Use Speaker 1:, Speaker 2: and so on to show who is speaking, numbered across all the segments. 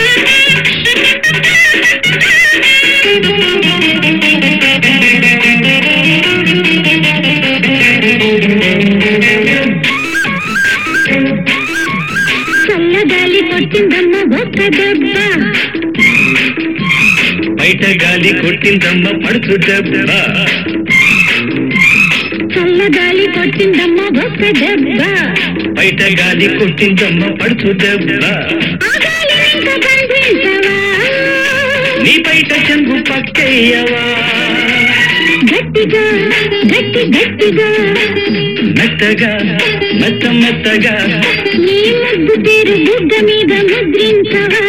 Speaker 1: చల్లగాలి కొట్టిందమ్మ ఒక్క దెబ్బ
Speaker 2: బయట గాలి కొట్టిందమ్మ పడుచు దెబ్బ
Speaker 1: చల్లగాలి కొట్టిందమ్మ ఒక్క దెబ్బ
Speaker 2: బయట గాలి కొట్టిందమ్మ పడుచు దెబ్బ
Speaker 1: ఆ గాలిని ఇంకా బంధించవా
Speaker 2: నీ బయట చెంగు పక్కయ్యవా
Speaker 1: గట్టిగా గట్టి గట్టిగా
Speaker 2: మెత్తగా మెత్త మెత్తగా
Speaker 1: నీ ముద్దు తీరు బుగ్గ మీద ముద్రించవా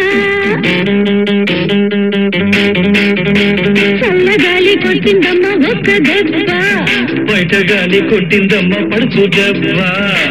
Speaker 1: చల్లగాలి కొట్టిందమ్మ ఒక్క దెబ్బ
Speaker 2: బయట గాలి కొట్టిందమ్మ పడుచు దెబ్బ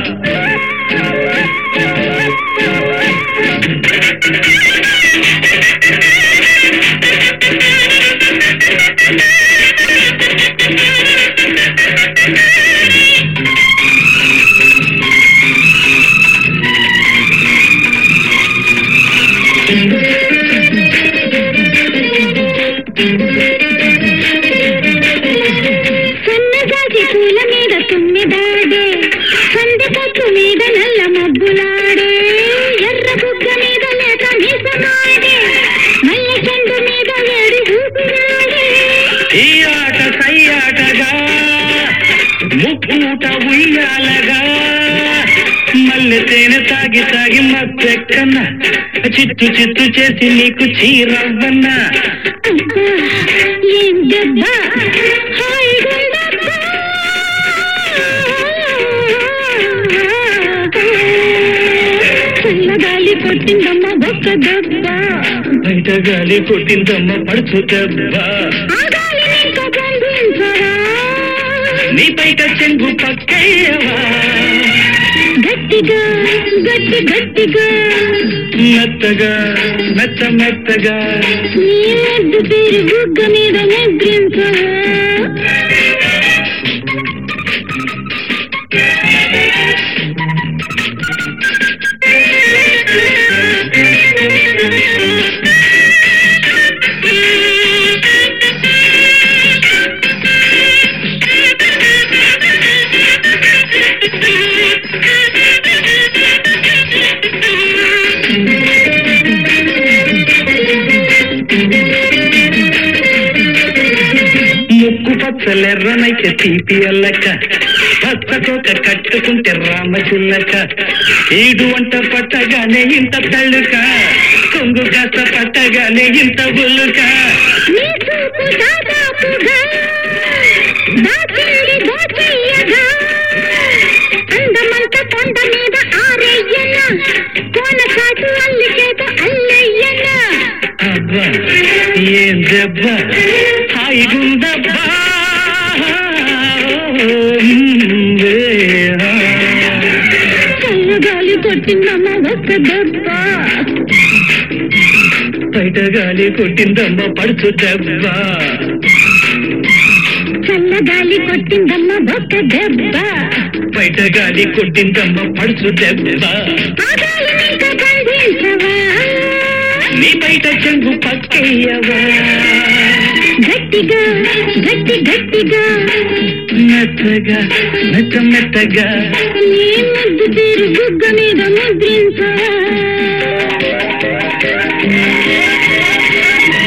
Speaker 1: సన్నజాజి పూల మీద తుమ్మిదాడే సందె పట్టు మీద నల్ల మబ్బులాడే ఎర్ర బుగ్గ మీద లేత మీసమాడే మల్లె చెండు మీద వేడి ఊపిరాడే
Speaker 2: ఈ ఆట సయ్యాటగా ముప్పూట ఉయ్యాలగా మల్లె తేనె తాగి తాగి మత్తెక్కన్న చిత్తు చిత్తు చేసి నీకు చీరవ్వన్నా
Speaker 1: అబ్బా, ఏం దెబ్బ హాయిగుందబ్బా. చల్లగాలి కొట్టిందమ్మ ఒక్క దెబ్బ
Speaker 2: బయట గాలి కొట్టిందమ్మ పడుచు దెబ్బ
Speaker 1: ఆ గాలిని ఇంకా బంధించరా
Speaker 2: నీ బయట చెంగు పక్కయ్యవా
Speaker 1: గట్టిగా గట్టి గట్టిగా
Speaker 2: మెత్తగా మెత్త మెత్తగా
Speaker 1: నీ ముద్దు తీరు బుగ్గ మీద ముద్రించరా
Speaker 2: ముక్కు పచ్చలెర్రనైతే తీపి అల్లక పచ్చకొక కట్టుకుంటే రామ చిల్లక ఈడు వంట పట్టగానే ఇంత తళ్ళుక కొంగు కాస్త పట్టగానే ఇంత బుల్లుక
Speaker 1: నీ చూపు దాదాపుగా దాచింది దోచెయ్యగా అందమంత కొండ మీద ఆరెయ్యన కోన కాటు అల్లికేత అల్లెయ్యన
Speaker 2: అబ్బా ఏం దెబ్బ హాయిగుందబ్బా మ్మ్, ఏ, ఆ.
Speaker 1: చల్లగాలి కొట్టిందమ్మ ఒక్క దెబ్బ
Speaker 2: బయట గాలి కొట్టిందమ్మ పడుచు దెబ్బ
Speaker 1: చల్లగాలి కొట్టిందమ్మ ఒక్క దెబ్బ
Speaker 2: బయట గాలి కొట్టిందమ్మ పడుచు దెబ్బ
Speaker 1: ఆ గాలిని ఇంకా బంధించవా
Speaker 2: నీ బయట చెంగు పక్కయ్యవా
Speaker 1: గట్టిగా గట్టి గట్టిగా
Speaker 2: మెత్తగా మెత్త మెత్తగా
Speaker 1: నీ ముద్దు తీరు బుగ్గ మీద ముద్రించ